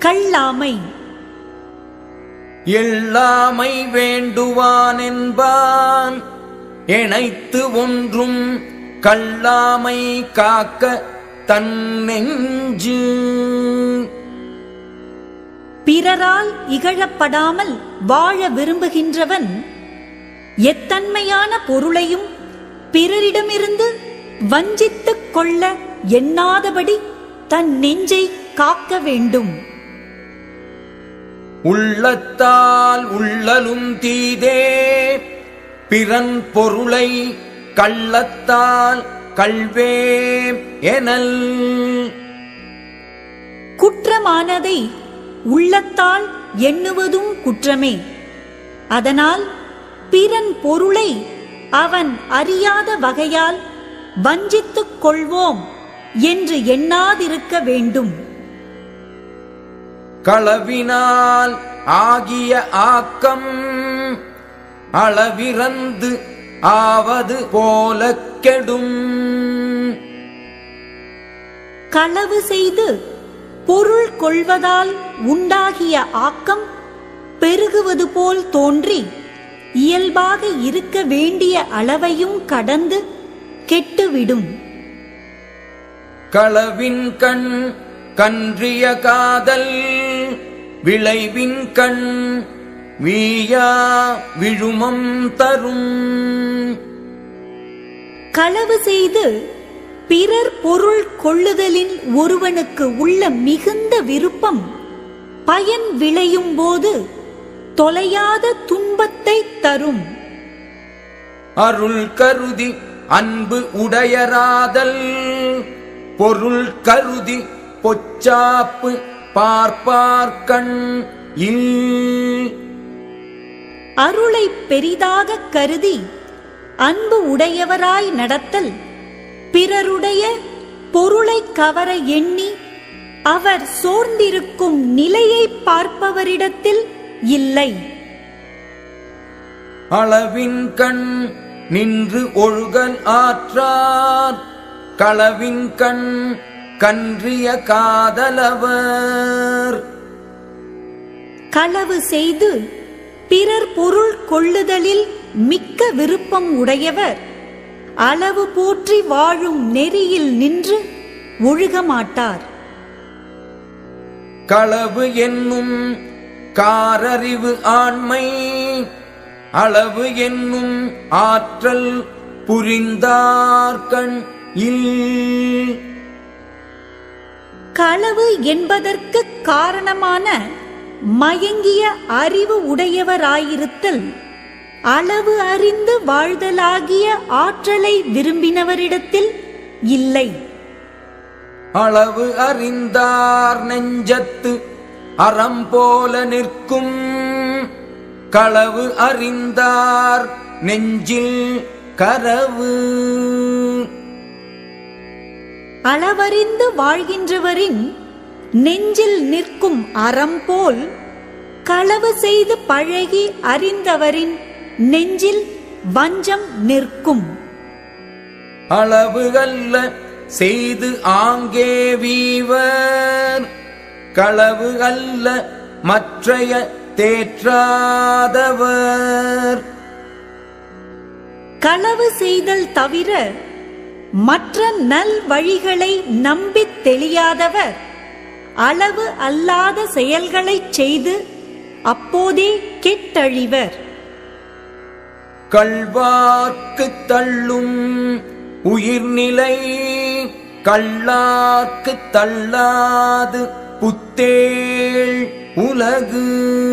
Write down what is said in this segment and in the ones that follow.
கள்ளாமை எல்லாமை வேண்டுவான் என்பான் எனைத்து ஒன்றும் கல்லாமை காக்க தன் நெஞ்சு பிறரால் இகழப்படாமல் வாழ விரும்புகின்றவன் எத்தன்மையான பொருளையும் பிறரிடமிருந்து வஞ்சித்துக் கொள்ள எண்ணாதபடி தன் நெஞ்சை காக்க வேண்டும் உள்ளத்தால் உள்ளலும் தீதே பிறன் பொருளை கள்ளத்தால் கல்வே எனல் குற்றமானதை உள்ளத்தால் எண்ணுவதும் குற்றமே அதனால் பிறன் பொருளை அவன் அறியாத வகையால் வஞ்சித்துக் கொள்வோம் என்று எண்ணாதிருக்க வேண்டும் களவினால் ஆகிய ஆக்கம் அளவிறந்து ஆவது போல கெடும் களவு செய்து பொருள் கொள்வதால் உண்டாகிய ஆக்கம் பெருகுவது போல் தோன்றி இயல்பாக இருக்க வேண்டிய அளவையும் கடந்து கெட்டுவிடும் களவின் கண் கன்றிய காதல் விளைவின் கண் வீயா விழுமம் தரும் களவு செய்து பிறர் பொருள் கொள்ளுதலின் ஒருவனுக்கு உள்ள மிகுந்த விருப்பம் பயன் விளையும் போது தொலையாத துன்பத்தை தரும் அருள் கருதி அன்பு உடையராதல் பொருள் கருதி பொச்சாப்பு பார்ப்பார்கண் இல் அருளை பெரிதாக கருதி அன்பு உடையவராய் நடத்தல் பிறருடைய பொருளை கவர எண்ணி அவர் சோர்ந்திருக்கும் நிலையை பார்ப்பவரிடத்தில் இல்லை அளவின் கண் நின்று ஒழுகல் ஆற்றார் களவின் கண் கன்றிய காதலவர் களவு செய்து பிறர் பொருள் கொள்ளுதலில் மிக்க விருப்பம் உடையவர் அளவு போற்றி வாழும் நெறியில் நின்று ஒழுக மாட்டார் களவு என்னும் காரறிவு ஆண்மை அளவு என்னும் ஆற்றல் புரிந்தார்கண் இல் களவு என்பதற்கு காரணமான மயங்கிய அறிவு உடையவராயிருத்தல் அளவு அறிந்து வாழ்தலாகிய ஆற்றலை விரும்பினவரிடத்தில் இல்லை அளவு அறிந்தார் நெஞ்சத்து அறம் போல நிற்கும் களவு அறிந்தார் நெஞ்சில் கரவு அளவறிந்து வாழ்கின்றவரின் நெஞ்சில் நிற்கும் அறம் போல் களவு செய்து பழகி அறிந்தவரின் நெஞ்சில் வஞ்சம் நிற்கும் அளவு அல்ல செய்து ஆங்கே வீவர் களவு அல்ல மற்றைய தேற்றாதவர் களவு செய்தல் தவிர மற்ற நல் வழிகளை நம்பித் தெளியாதவர் அளவு அல்லாத செயல்களைச் செய்து அப்போதே கெட்டழிவர் கள்வார்க்கு தள்ளும் உயிர்நிலை கள்ளார்க்கு தள்ளாது புத்தேள் உலகு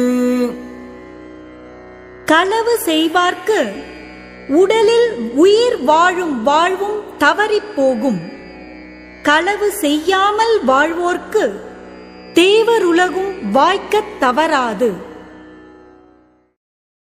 களவு செய்வார்க்கு உடலில் உயிர் வாழும் வாழ்வும் தவறிப் போகும் களவு செய்யாமல் வாழ்வோர்க்கு தேவருலகும் வாய்க்கத் தவறாது